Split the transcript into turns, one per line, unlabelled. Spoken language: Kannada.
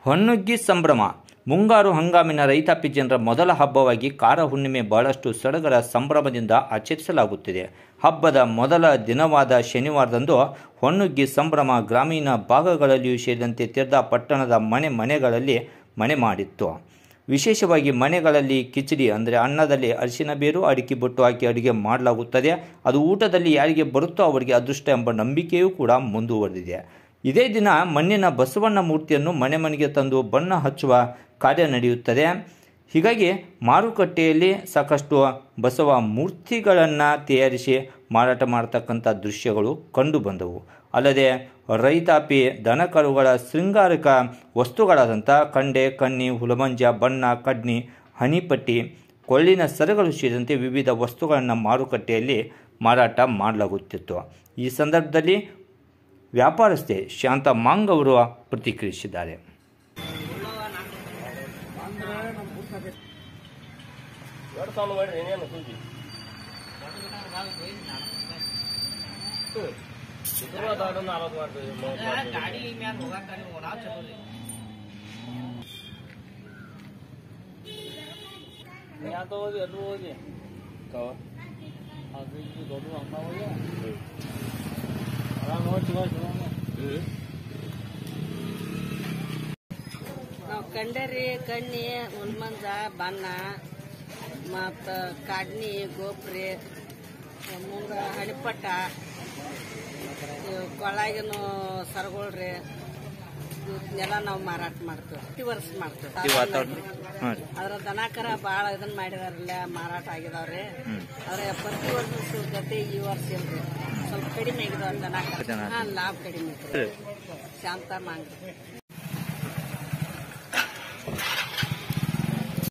ಹೊನ್ನುಗ್ಗಿ ಸಂಭ್ರಮ ಮುಂಗಾರು ಹಂಗಾಮಿನ ರೈತಾಪಿ ಜನರ ಮೊದಲ ಹಬ್ಬವಾಗಿ ಕಾರ ಹುಣ್ಣಿಮೆ ಬಹಳಷ್ಟು ಸಡಗರ ಸಂಭ್ರಮದಿಂದ ಆಚರಿಸಲಾಗುತ್ತಿದೆ ಹಬ್ಬದ ಮೊದಲ ದಿನವಾದ ಶನಿವಾರದಂದು ಹೊನ್ನುಗ್ಗಿ ಸಂಭ್ರಮ ಗ್ರಾಮೀಣ ಭಾಗಗಳಲ್ಲಿಯೂ ಸೇರಿದಂತೆ ತೀರ್ಥ ಪಟ್ಟಣದ ಮನೆ ಮನೆಗಳಲ್ಲಿ ಮನೆ ಮಾಡಿತ್ತು ವಿಶೇಷವಾಗಿ ಮನೆಗಳಲ್ಲಿ ಕಿಚಡಿ ಅಂದರೆ ಅನ್ನದಲ್ಲಿ ಅರಿಶಿನ ಬೇರು ಅಡಿಕೆ ಬೊಟ್ಟು ಹಾಕಿ ಅಡುಗೆ ಮಾಡಲಾಗುತ್ತದೆ ಅದು ಊಟದಲ್ಲಿ ಯಾರಿಗೆ ಬರುತ್ತೋ ಅವರಿಗೆ ಅದೃಷ್ಟ ಎಂಬ ನಂಬಿಕೆಯೂ ಕೂಡ ಮುಂದುವರೆದಿದೆ ಇದೇ ದಿನ ಮಣ್ಣಿನ ಬಸವಣ್ಣ ಮೂರ್ತಿಯನ್ನು ಮನೆ ಮನೆಗೆ ತಂದು ಬಣ್ಣ ಹಚ್ಚುವ ಕಾರ್ಯ ನಡೆಯುತ್ತದೆ ಹೀಗಾಗಿ ಮಾರುಕಟ್ಟೆಯಲ್ಲಿ ಸಾಕಷ್ಟು ಬಸವ ಮೂರ್ತಿಗಳನ್ನು ತಯಾರಿಸಿ ಮಾರಾಟ ಮಾಡತಕ್ಕಂಥ ದೃಶ್ಯಗಳು ಕಂಡುಬಂದವು ಅಲ್ಲದೆ ರೈತಾಪಿ ದನಕರುಗಳ ಶೃಂಗಾರಿಕ ವಸ್ತುಗಳಾದಂಥ ಕಂಡೆ ಕಣ್ಣಿ ಹುಲಮಂಜ ಬಣ್ಣ ಕಡ್ನಿ ಹನಿಪಟ್ಟಿ ಕೊಳ್ಳಿನ ಸರಗಳು ಸೇರಿದಂತೆ ವಿವಿಧ ವಸ್ತುಗಳನ್ನು ಮಾರುಕಟ್ಟೆಯಲ್ಲಿ ಮಾರಾಟ ಮಾಡಲಾಗುತ್ತಿತ್ತು ಈ ಸಂದರ್ಭದಲ್ಲಿ ವ್ಯಾಪಾರಸ್ಥೆ ಶಾಂತ ಮಾಂಗ್ ಅವರು ಪ್ರತಿಕ್ರಿಯಿಸಿದ್ದಾರೆ
ಎರಡು ಸಾವಿರ ಮಾಡ್ರಿ ಏನೇನು ಸುದ್ದಿ ಶುಕ್ರವಾರ ಅದನ್ನ ಅರವತ್ತು ಮಾಡ್ತೀವಿ ಮೂವತ್ತು ಮಾಡ್ತೀವಿ.
ಗಾಡಿ ಮ್ಯಾಲ ಹೋಗಾಕ ನೀವು ನಾವು ಚಲೋ ರೀ
ಯಾಕೆ ಹೋಗಿ ಅದು ಹೋಗಿ ಕವ
ಅದು ಇದು ದೊಡ್ಡ ಅಂಗ ಹೋಗಿ
ಆರಾಮ್ ನೋಡಿ ಚಲೋ ಚಲೋ
ನಾವು ಕಂಡರಿ ಕಣ್ಣಿ ಉಲ್ಮಂಜ ಬಣ್ಣ ಮತ್ತು ಕಾಡ್ನಿ ಗೋಪ್ರಿ ಮುಂಗ ಹಣಿಪಟ್ಟ ಇವ್ ಕೊಳಾಗಿನ ಸರಗಳ್ರಿ ಇವನ್ನೆಲ್ಲ ನಾವು ಮಾರಾಟ ಮಾಡ್ತೀವಿ ಪ್ರತಿ ವರ್ಷ ಮಾಡ್ತೀವಿ
ಹಾಂ ರೀ
ಅದ್ರ ದನಕರ ಭಾಳ ಇದನ್ನ ಮಾಡಿದಾರಲ್ಲ ಮಾರಾಟ ಆಗಿದಾವ್ರಿ ಆದ್ರೆ ಪ್ರತಿ ವರ್ಷ ಗತಿ ಈ ವರ್ಷ ಇಲ್ರಿ ಸ್ವಲ್ಪ ಕಡಿಮೆ ಆಗಿದಾವ ದನಕರ
ಜನ.
ಹಾ ಲಾಭ ಕಡಿಮೆ ಐತ್ರಿ. ಶಾಂತ ಮಾಂಗ್ರಿ